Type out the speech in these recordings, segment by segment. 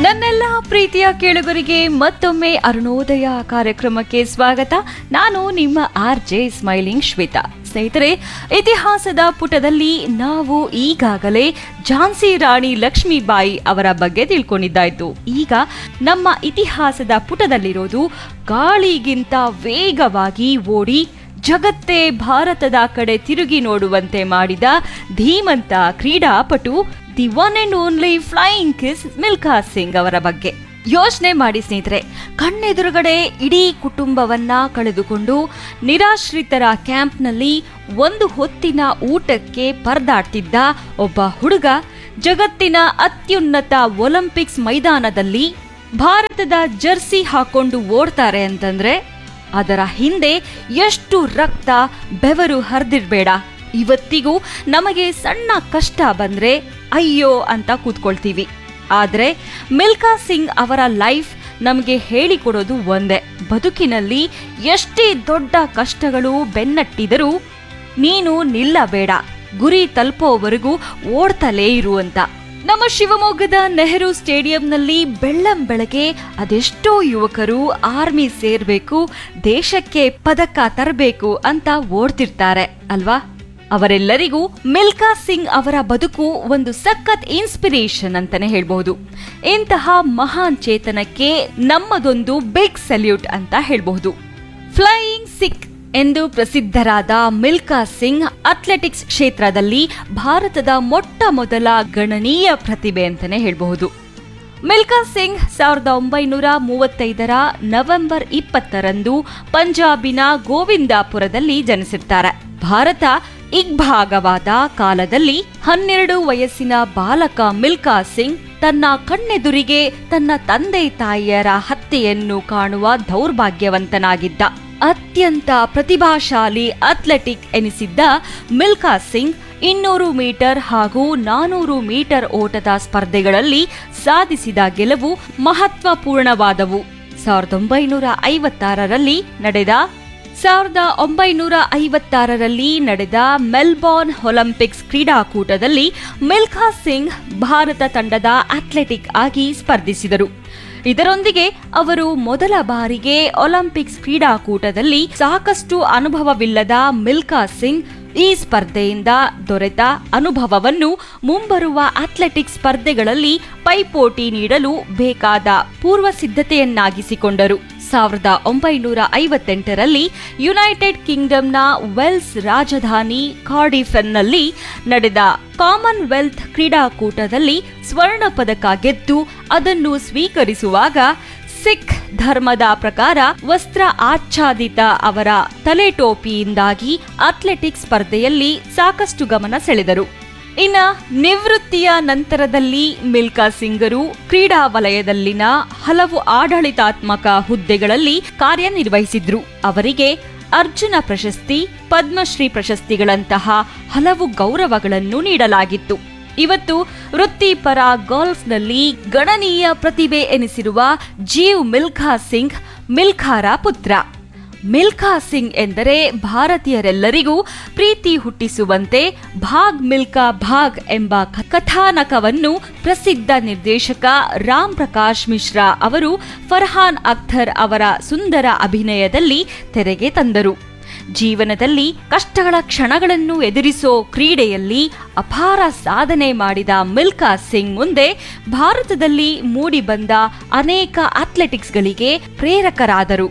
ನನ್ನೆಲ್ಲ ಪ್ರೀತಿಯ ಕೇಳುಗರಿಗೆ ಮತ್ತೊಮ್ಮೆ ಅರುಣೋದಯ ಕಾರ್ಯಕ್ರಮಕ್ಕೆ ಸ್ವಾಗತ ನಾನು ನಿಮ್ಮ ಆರ್ ಜೆ ಸ್ಮೈಲಿಂಗ್ ಶ್ವೇತಾ ಸ್ನೇಹಿತರೆ ಇತಿಹಾಸದ ಪುಟದಲ್ಲಿ ನಾವು ಈಗಾಗಲೇ ಝಾನ್ಸಿ ರಾಣಿ ಲಕ್ಷ್ಮೀಬಾಯಿ ಅವರ ಬಗ್ಗೆ ತಿಳ್ಕೊಂಡಿದ್ದಾಯ್ತು ಈಗ ನಮ್ಮ ಇತಿಹಾಸದ ಪುಟದಲ್ಲಿರೋದು ಗಾಳಿಗಿಂತ ವೇಗವಾಗಿ ಓಡಿ ಜಗತ್ತೇ ಭಾರತದ ಕಡೆ ತಿರುಗಿ ನೋಡುವಂತೆ ಮಾಡಿದ ಧೀಮಂತ ಕ್ರೀಡಾಪಟು the one and only flying kiss Milkha Singh ಅವರ ಬಗ್ಗೆ ಯೋಚನೆ ಮಾಡಿ ಸ್ನೇಹಿತರೆ ಕಣ್ಣೆದುರುಗಡೆ ಇಡೀ ಕುಟುಂಬವನ್ನ ಕಳೆದುಕೊಂಡು ನಿರಾಶ್ರಿತರ ಕ್ಯಾಂಪ್ನಲ್ಲಿ ಒಂದು ಹೊತ್ತಿನ ಊಟಕ್ಕೆ ಪರದಾಡ್ತಿದ್ದ ಒಬ್ಬ ಹುಡುಗ ಜಗತ್ತಿನ ಅತ್ಯುನ್ನತ ಒಲಿಂಪಿಕ್ಸ್ ಮೈದಾನದಲ್ಲಿ ಭಾರತದ ಜರ್ಸಿ ಹಾಕೊಂಡು ಓಡ್ತಾರೆ ಅಂತಂದ್ರೆ ಅದರ ಹಿಂದೆ ಎಷ್ಟು ರಕ್ತ ಬೆವರು ಹರಿದಿರ್ಬೇಡ ಇವತ್ತಿಗೂ ನಮಗೆ ಸಣ್ಣ ಕಷ್ಟ ಬಂದ್ರೆ ಅಯ್ಯೋ ಅಂತ ಕೂತ್ಕೊಳ್ತೀವಿ ಆದ್ರೆ ಮಿಲ್ಕಾ ಸಿಂಗ್ ಅವರ ಲೈಫ್ ನಮಗೆ ಹೇಳಿಕೊಡೋದು ಒಂದೇ ಬದುಕಿನಲ್ಲಿ ಎಷ್ಟೇ ದೊಡ್ಡ ಕಷ್ಟಗಳು ಬೆನ್ನಟ್ಟಿದರೂ ನೀನು ನಿಲ್ಲಬೇಡ ಗುರಿ ತಲುಪೋವರೆಗೂ ಓಡ್ತಲೇ ಇರು ಅಂತ ನಮ್ಮ ಶಿವಮೊಗ್ಗದ ನೆಹರು ಸ್ಟೇಡಿಯಂನಲ್ಲಿ ಬೆಳ್ಳಂ ಬೆಳಗ್ಗೆ ಅದೆಷ್ಟೋ ಯುವಕರು ಆರ್ಮಿ ಸೇರ್ಬೇಕು ದೇಶಕ್ಕೆ ಪದಕ ತರಬೇಕು ಅಂತ ಓಡ್ತಿರ್ತಾರೆ ಅಲ್ವಾ ಅವರೆಲ್ಲರಿಗೂ ಮಿಲ್ಕಾ ಸಿಂಗ್ ಅವರ ಬದುಕು ಒಂದು ಸಖತ್ ಇನ್ಸ್ಪಿರೇಷನ್ ಅಂತಾನೆ ಹೇಳ್ಬಹುದು ಇಂತಹ ಮಹಾನ್ ಚೇತನಕ್ಕೆ ನಮ್ಮದೊಂದು ಬಿಗ್ ಸಲ್ಯೂಟ್ ಅಂತ ಹೇಳ್ಬಹುದು ಫ್ಲೈಯಿಂಗ್ ಸಿಕ್ ಎಂದು ಪ್ರಸಿದ್ಧರಾದ ಮಿಲ್ಕಾ ಸಿಂಗ್ ಅಥ್ಲೆಟಿಕ್ಸ್ ಕ್ಷೇತ್ರದಲ್ಲಿ ಭಾರತದ ಮೊಟ್ಟ ಮೊದಲ ಗಣನೀಯ ಪ್ರತಿಭೆ ಅಂತಾನೆ ಹೇಳಬಹುದು ಮಿಲ್ಕಾ ಸಿಂಗ್ ಸಾವಿರದ ಒಂಬೈನೂರ ಮೂವತ್ತೈದರ ನವೆಂಬರ್ ಇಪ್ಪತ್ತರಂದು ಪಂಜಾಬಿನ ಗೋವಿಂದಾಪುರದಲ್ಲಿ ಜನಿಸಿರ್ತಾರೆ ಭಾರತ ಇಗ್ಭಾಗವಾದ ಕಾಲದಲ್ಲಿ ಹನ್ನೆರಡು ವಯಸ್ಸಿನ ಬಾಲಕ ಮಿಲ್ಕಾ ಸಿಂಗ್ ತನ್ನ ಕಣ್ಣೆದುರಿಗೆ ತನ್ನ ತಂದೆ ತಾಯಿಯರ ಹತ್ಯೆಯನ್ನು ಕಾಣುವ ದೌರ್ಭಾಗ್ಯವಂತನಾಗಿದ್ದ ಅತ್ಯಂತ ಪ್ರತಿಭಾಶಾಲಿ ಅಥ್ಲೆಟಿಕ್ ಎನಿಸಿದ್ದ ಮಿಲ್ಕಾ ಸಿಂಗ್ ಇನ್ನೂರು ಮೀಟರ್ ಹಾಗೂ ನಾನೂರು ಮೀಟರ್ ಓಟದ ಸ್ಪರ್ಧೆಗಳಲ್ಲಿ ಸಾಧಿಸಿದ ಗೆಲುವು ಮಹತ್ವಪೂರ್ಣವಾದವು ಸಾವಿರದ ಒಂಬೈನೂರ ಐವತ್ತಾರರಲ್ಲಿ ನಡೆದ ಸಾವಿರದ ಒಂಬೈನೂರ ಐವತ್ತಾರರಲ್ಲಿ ನಡೆದ ಮೆಲ್ಬೋರ್ನ್ ಒಲಿಂಪಿಕ್ಸ್ ಕ್ರೀಡಾಕೂಟದಲ್ಲಿ ಮಿಲ್ಖಾ ಸಿಂಗ್ ಭಾರತ ತಂಡದ ಅಥ್ಲೆಟಿಕ್ ಆಗಿ ಸ್ಪರ್ಧಿಸಿದರು ಇದರೊಂದಿಗೆ ಅವರು ಮೊದಲ ಬಾರಿಗೆ ಒಲಿಂಪಿಕ್ಸ್ ಕ್ರೀಡಾಕೂಟದಲ್ಲಿ ಸಾಕಷ್ಟು ಅನುಭವವಿಲ್ಲದ ಮಿಲ್ಕಾ ಸಿಂಗ್ ಈ ಸ್ಪರ್ಧೆಯಿಂದ ದೊರೆತ ಅನುಭವವನ್ನು ಮುಂಬರುವ ಅಥ್ಲೆಟಿಕ್ಸ್ ಸ್ಪರ್ಧೆಗಳಲ್ಲಿ ಪೈಪೋಟಿ ನೀಡಲು ಬೇಕಾದ ಪೂರ್ವ ಸಿದ್ಧತೆಯನ್ನಾಗಿಸಿಕೊಂಡರು ಸಾವಿರದ ಒಂಬೈನೂರ ಐವತ್ತೆಂಟರಲ್ಲಿ ಯುನೈಟೆಡ್ ಕಿಂಗ್ಡಮ್ನ ವೆಲ್ಸ್ ರಾಜಧಾನಿ ಕಾರ್ಡಿಫನ್ನಲ್ಲಿ ನಡೆದ ಕಾಮನ್ವೆಲ್ತ್ ಕ್ರೀಡಾಕೂಟದಲ್ಲಿ ಸ್ವರ್ಣ ಪದಕ ಗೆದ್ದು ಅದನ್ನು ಸ್ವೀಕರಿಸುವಾಗ ಸಿಖ್ ಧರ್ಮದ ಪ್ರಕಾರ ವಸ್ತ್ರ ಆಚ್ಛಾದಿತ ಅವರ ತಲೆಟೋಪಿಯಿಂದಾಗಿ ಅಥ್ಲೆಟಿಕ್ಸ್ ಸ್ಪರ್ಧೆಯಲ್ಲಿ ಸಾಕಷ್ಟು ಗಮನ ಸೆಳೆದರು ಇನ್ನ ನಿವೃತ್ತಿಯ ನಂತರದಲ್ಲಿ ಮಿಲ್ಕಾ ಸಿಂಗರು ಕ್ರೀಡಾ ವಲಯದಲ್ಲಿನ ಹಲವು ಆಡಳಿತಾತ್ಮಕ ಹುದ್ದೆಗಳಲ್ಲಿ ಕಾರ್ಯನಿರ್ವಹಿಸಿದ್ರು ಅವರಿಗೆ ಅರ್ಜುನ ಪ್ರಶಸ್ತಿ ಪದ್ಮಶ್ರೀ ಪ್ರಶಸ್ತಿಗಳಂತಹ ಹಲವು ಗೌರವಗಳನ್ನು ನೀಡಲಾಗಿತ್ತು ಇವತ್ತು ವೃತ್ತಿಪರ ಗಾಲ್ಫ್ನಲ್ಲಿ ಗಣನೀಯ ಪ್ರತಿಭೆ ಎನಿಸಿರುವ ಜೀವ್ ಮಿಲ್ಖಾ ಸಿಂಗ್ ಮಿಲ್ಖಾರ ಪುತ್ರ ಮಿಲ್ಖಾ ಸಿಂಗ್ ಎಂದರೆ ಭಾರತೀಯರೆಲ್ಲರಿಗೂ ಪ್ರೀತಿ ಹುಟ್ಟಿಸುವಂತೆ ಭಾಗ್ ಮಿಲ್ಕಾ ಭಾಗ್ ಎಂಬ ಕಥಾನಕವನ್ನು ಪ್ರಸಿದ್ಧ ನಿರ್ದೇಶಕ ರಾಮ್ ಪ್ರಕಾಶ್ ಮಿಶ್ರಾ ಅವರು ಫರ್ಹಾನ್ ಅಖ್ತರ್ ಅವರ ಸುಂದರ ಅಭಿನಯದಲ್ಲಿ ತೆರೆಗೆ ತಂದರು ಜೀವನದಲ್ಲಿ ಕಷ್ಟಗಳ ಕ್ಷಣಗಳನ್ನು ಎದುರಿಸೋ ಕ್ರೀಡೆಯಲ್ಲಿ ಅಪಾರ ಸಾಧನೆ ಮಾಡಿದ ಮಿಲ್ಕಾ ಸಿಂಗ್ ಮುಂದೆ ಭಾರತದಲ್ಲಿ ಮೂಡಿಬಂದ ಅನೇಕ ಅಥ್ಲೆಟಿಕ್ಸ್ಗಳಿಗೆ ಪ್ರೇರಕರಾದರು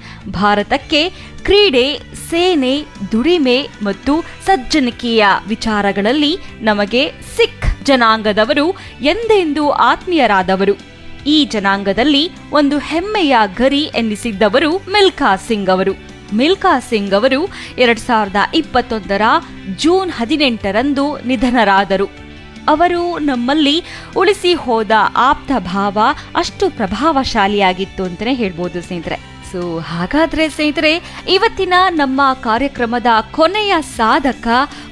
ಭಾರತಕ್ಕೆ ಕ್ರೀಡೆ ಸೇನೆ ದುಡಿಮೆ ಮತ್ತು ಸಜ್ಜನಿಕೆಯ ವಿಚಾರಗಳಲ್ಲಿ ನಮಗೆ ಸಿಖ್ ಜನಾಂಗದವರು ಎಂದೆಂದೂ ಆತ್ಮೀಯರಾದವರು ಈ ಜನಾಂಗದಲ್ಲಿ ಒಂದು ಹೆಮ್ಮೆಯ ಗರಿ ಎನ್ನಿಸಿದ್ದವರು ಮಿಲ್ಖಾ ಸಿಂಗ್ ಅವರು ಮಿಲ್ಖಾ ಸಿಂಗ್ ಅವರು ಎರಡ್ ಸಾವಿರದ ಇಪ್ಪತ್ತೊಂದರ ಜೂನ್ ಹದಿನೆಂಟರಂದು ನಿಧನರಾದರು ಅವರು ನಮ್ಮಲ್ಲಿ ಉಳಿಸಿ ಹೋದ ಆಪ್ತ ಭಾವ ಅಷ್ಟು ಪ್ರಭಾವಶಾಲಿಯಾಗಿತ್ತು ಅಂತಲೇ ಹೇಳ್ಬೋದು ಸ್ನೇಹಿತರೆ ಸೊ ಹಾಗಾದ್ರೆ ಸ್ನೇಹಿತರೆ ಇವತ್ತಿನ ನಮ್ಮ ಕಾರ್ಯಕ್ರಮದ ಕೊನೆಯ ಸಾಧಕ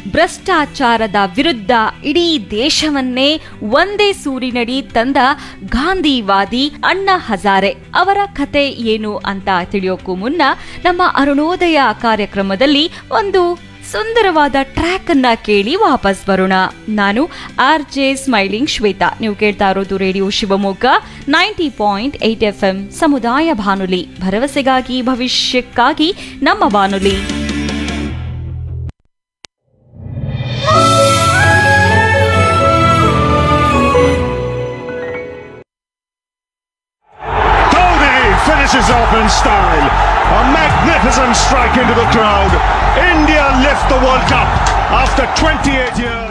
ಭ್ರಷ್ಟಾಚಾರದ ವಿರುದ್ಧ ಇಡೀ ದೇಶವನ್ನೇ ಒಂದೇ ಸೂರಿನಡಿ ತಂದ ಗಾಂಧಿವಾದಿ ಅಣ್ಣಾ ಹಜಾರೆ ಅವರ ಕತೆ ಏನು ಅಂತ ತಿಳಿಯೋಕ್ಕೂ ಮುನ್ನ ನಮ್ಮ ಅರುಣೋದಯ ಕಾರ್ಯಕ್ರಮದಲ್ಲಿ ಒಂದು ಸುಂದರವಾದ ಟ್ರ್ಯಾಕ್ ಅನ್ನ ಕೇಳಿ ವಾಪಸ್ ಬರೋಣ ನಾನು ಆರ್ ಜೆ ಸ್ಮೈಲಿಂಗ್ ಶ್ವೇತಾ ನೀವು ಕೇಳ್ತಾ ಇರೋದು radio Shivamogga ninety point eight F M ಸಮುದಾಯ ಬಾನುಲಿ ಭರವಸೆಗಾಗಿ ಭವಿಷ್ಯಕ್ಕಾಗಿ ನಮ್ಮ ಬಾನುಲಿ Dhoni finishes off in style. A magnificent strike into the crowd. India lift the World Cup after 28 years.